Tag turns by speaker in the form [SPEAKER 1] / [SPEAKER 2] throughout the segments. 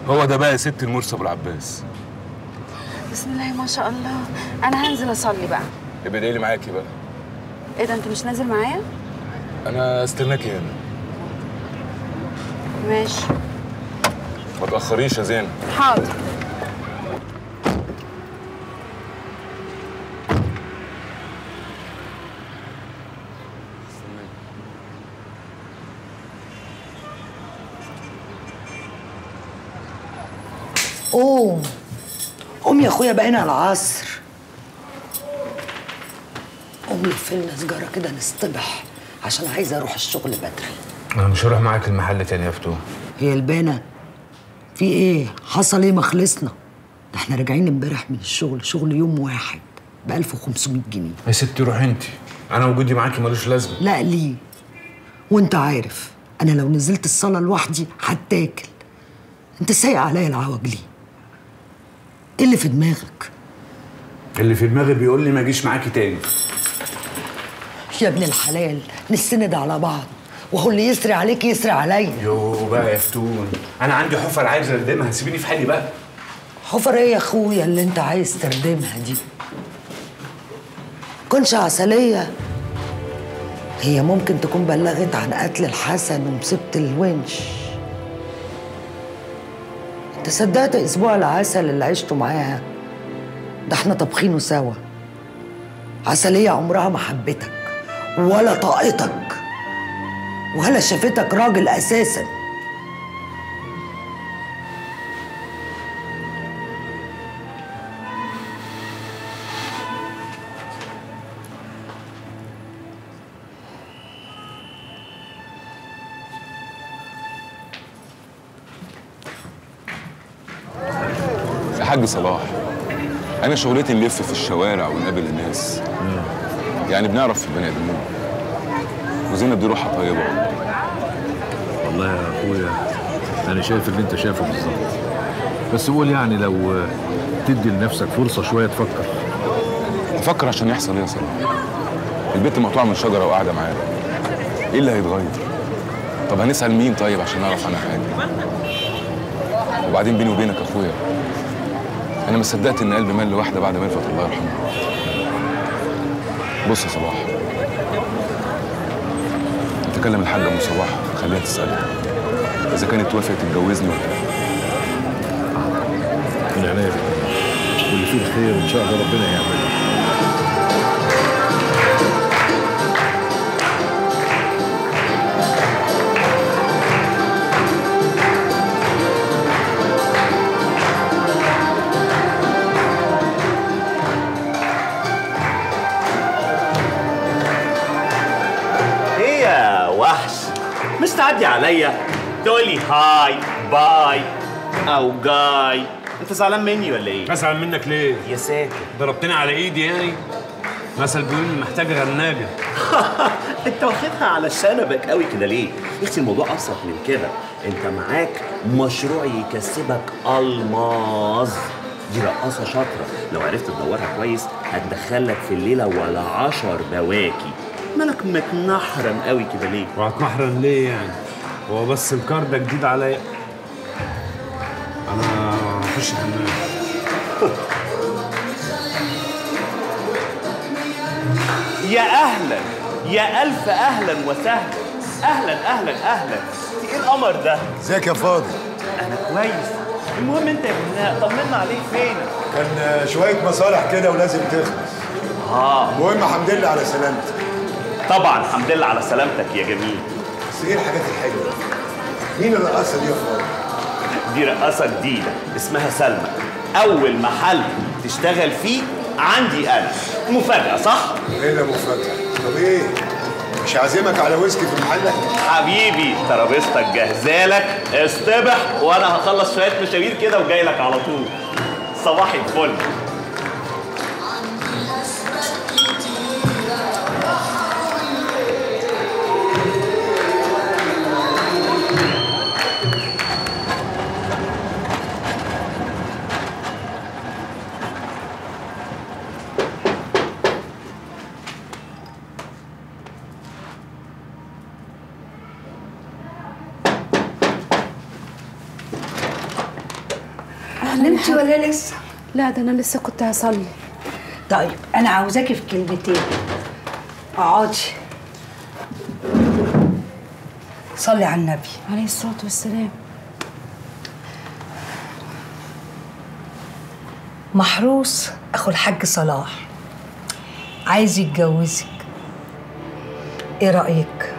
[SPEAKER 1] هو ده بقى يا ست المرسي ابو العباس
[SPEAKER 2] بسم الله ما شاء الله انا هنزل اصلي بقى
[SPEAKER 1] يبقى ادعي لي معاكي بقى
[SPEAKER 2] ايه ده انت مش نازل معايا
[SPEAKER 1] انا استناكي هنا
[SPEAKER 2] ماشي
[SPEAKER 1] ما تاخريش يا زينب
[SPEAKER 2] حاضر
[SPEAKER 3] قوم قوم يا اخويا بقينا على العصر قوم لف لنا سجاره كده نصطبح عشان عايزه اروح الشغل بدري
[SPEAKER 4] انا مش هروح معاك المحل تاني يا فتوح
[SPEAKER 3] هي البانه في ايه حصل ايه ما خلصنا ده احنا راجعين امبارح من الشغل شغل يوم واحد ب 1500 جنيه
[SPEAKER 4] يا ستي روحي انت انا وجودي معاكي ملوش لازمه
[SPEAKER 3] لا ليه وانت عارف انا لو نزلت الصاله لوحدي هتاكل انت سايق عليا العوج ليه ايه اللي في دماغك
[SPEAKER 4] اللي في دماغي بيقول لي ما اجيش معاكي تاني
[SPEAKER 3] يا ابن الحلال نستند على بعض وهو اللي يسري عليك يسري عليا
[SPEAKER 4] يو بقى يا فتون انا عندي حفر عايز اردمها سيبيني في حالي بقى
[SPEAKER 3] حفر ايه يا اخويا اللي انت عايز تردمها دي كنش عسلية هي ممكن تكون بلغت عن قتل الحسن ومصيبة الونش انت صدقت اسبوع العسل اللي عشته معاها ده احنا طابخينه سوا عسلية عمرها ما حبتك ولا طاقتك ولا شافتك راجل اساسا
[SPEAKER 1] يا حاج صلاح انا شغلتي نلف في الشوارع ونقابل الناس يعني بنعرف في البني ادمين وزينب دي روحها طيبه والله
[SPEAKER 5] والله يا اخويا انا شايف اللي انت شايفه بالظبط بس قول يعني لو تدي لنفسك فرصه شويه تفكر
[SPEAKER 1] افكر عشان يحصل ايه يا صلاح البنت مقطوعه من شجره وقاعده معانا ايه اللي هيتغير طب هنسال مين طيب عشان نعرف عنها حاجه وبعدين بيني وبينك يا اخويا انا ما صدقت ان قلبي مال لواحده بعد ما الفت الله يرحمها بص يا صلاح انت كلم الحاج ابو صباح خليها تسالك اذا كانت توافق تتجوزني ولا لا
[SPEAKER 5] من عناية واللي فيه الخير ان شاء الله ربنا يعمله
[SPEAKER 6] ايه يا وحش مش تعدي عليا تقولي هاي باي او جاي انت زعلان مني ولا ايه
[SPEAKER 4] ازعل منك ليه
[SPEAKER 6] يا ساتر
[SPEAKER 4] ضربتني على ايدي يعني مثل بيقول محتاج غناجه
[SPEAKER 6] انت واخدها على شنبك قوي كده ليه نفسي الموضوع ابسط من كده انت معاك مشروع يكسبك الماظ دي رقاصه شاطره لو عرفت تدورها كويس هتدخلك في الليله ولا عشر بواكي مالك متنحرم قوي كده ليه
[SPEAKER 4] وهتمحرن ليه يعني هو بس الكار ده جديد عليا انا هخش الحمام
[SPEAKER 6] يا اهلا يا الف اهلا وسهلا اهلا اهلا اهلا في ايه القمر ده
[SPEAKER 7] ازيك يا فاضل
[SPEAKER 6] انا كويس المهم انت يا بناء طمنا عليك فينك
[SPEAKER 7] كان شويه مصالح كده ولازم تخلص
[SPEAKER 6] اه
[SPEAKER 7] المهم الحمد لله على سلامتك
[SPEAKER 6] طبعا الحمد لله على سلامتك يا جميل
[SPEAKER 7] بس ايه الحاجات الحلوه مين الرقاصه دي يا فاضل
[SPEAKER 6] دي رقاصه جديده اسمها سلمى اول محل تشتغل فيه عندي انا مفاجاه صح
[SPEAKER 7] ايه ده مفاجاه طب ايه مش عازمك على ويسكي في محلك
[SPEAKER 6] حبيبي ترابيزتك جاهزالك اصطبح وانا هخلص شويه مشاوير كده وجاي لك على طول صباح الفل
[SPEAKER 8] صليتي ولا لسه؟
[SPEAKER 2] لا ده انا لسه كنت هصلي
[SPEAKER 8] طيب انا عاوزاكي في كلمتين اقعدي صلي على النبي
[SPEAKER 2] عليه الصلاه والسلام
[SPEAKER 8] محروس اخو الحاج صلاح عايز يتجوزك ايه رايك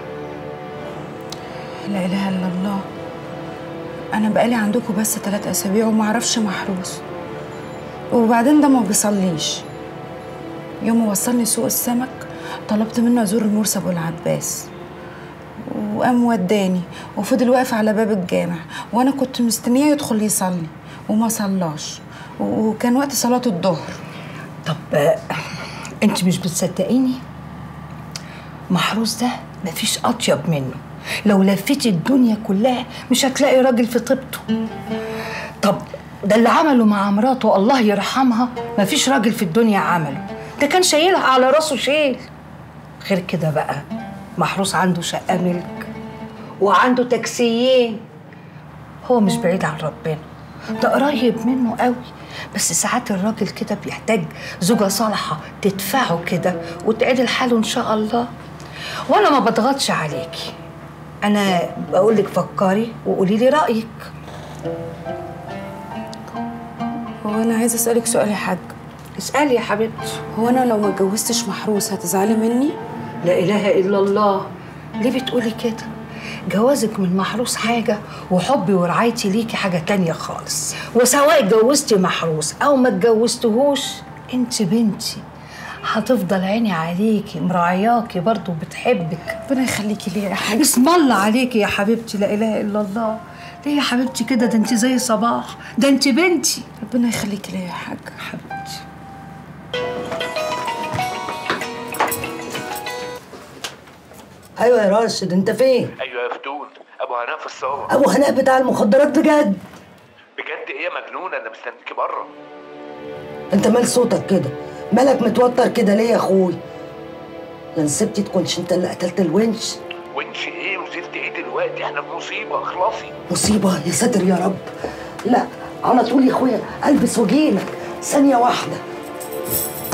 [SPEAKER 2] لا اله الا الله انا بقالي عندكم بس ثلاث اسابيع وما اعرفش محروس وبعدين ده ما بيصليش يوم ما وصلني سوق السمك طلبت منه ازور المرسى ابو العباس وقام وداني وفضل واقف على باب الجامع وانا كنت مستنيه يدخل يصلي وما صلاش وكان وقت صلاه الظهر
[SPEAKER 8] طب آه، انت مش بتصدقيني محروس ده مفيش اطيب منه لو لفيتي الدنيا كلها مش هتلاقي راجل في طيبته طب ده اللي عمله مع مراته الله يرحمها مفيش راجل في الدنيا عمله ده كان شايلها على راسه شيل غير كده بقى محروس عنده شقة ملك وعنده تاكسيين هو مش بعيد عن ربنا ده قريب منه قوي بس ساعات الراجل كده بيحتاج زوجة صالحة تدفعه كده وتعدل حاله إن شاء الله وأنا ما بضغطش عليكي أنا بقول لك فكري وقولي لي رأيك
[SPEAKER 2] هو انا عايزه اسالك سؤال يا حاج
[SPEAKER 8] اسألي يا حبيبتي
[SPEAKER 2] هو انا لو ما اتجوزتش محروس هتزعلي مني
[SPEAKER 8] لا إله إلا الله ليه بتقولي كده؟ جوازك من محروس حاجة وحبي ورعايتي ليكي حاجة تانية خالص وسواء اتجوزتي محروس أو ما اتجوزتهوش انت بنتي هتفضل عيني عليكي مراعياكي برضو بتحبك
[SPEAKER 2] ربنا يخليكي ليا يا حاج
[SPEAKER 8] اسم الله عليكي يا حبيبتي لا إله إلا الله ليه يا حبيبتي كده ده انت زي صباح ده انت بنتي
[SPEAKER 2] ربنا يخليكي ليا يا حاج
[SPEAKER 8] حبيبتي
[SPEAKER 3] ايوه يا راشد انت فين
[SPEAKER 9] ايوه يا فتون ابو هناء في الصاله
[SPEAKER 3] ابو هناء بتاع المخدرات بجد
[SPEAKER 9] بجد ايه يا مجنونه انا مستنيكي بره
[SPEAKER 3] انت مال صوتك كده مالك متوتر كده ليه يا اخوي يا نسيبتي تكونش انت اللي قتلت الونش
[SPEAKER 9] ونش ايه وزفت ايه دلوقتي احنا في مصيبه اخلصي
[SPEAKER 3] مصيبه يا ساتر يا رب لا على طول يا اخويا البس واجيلك ثانيه واحده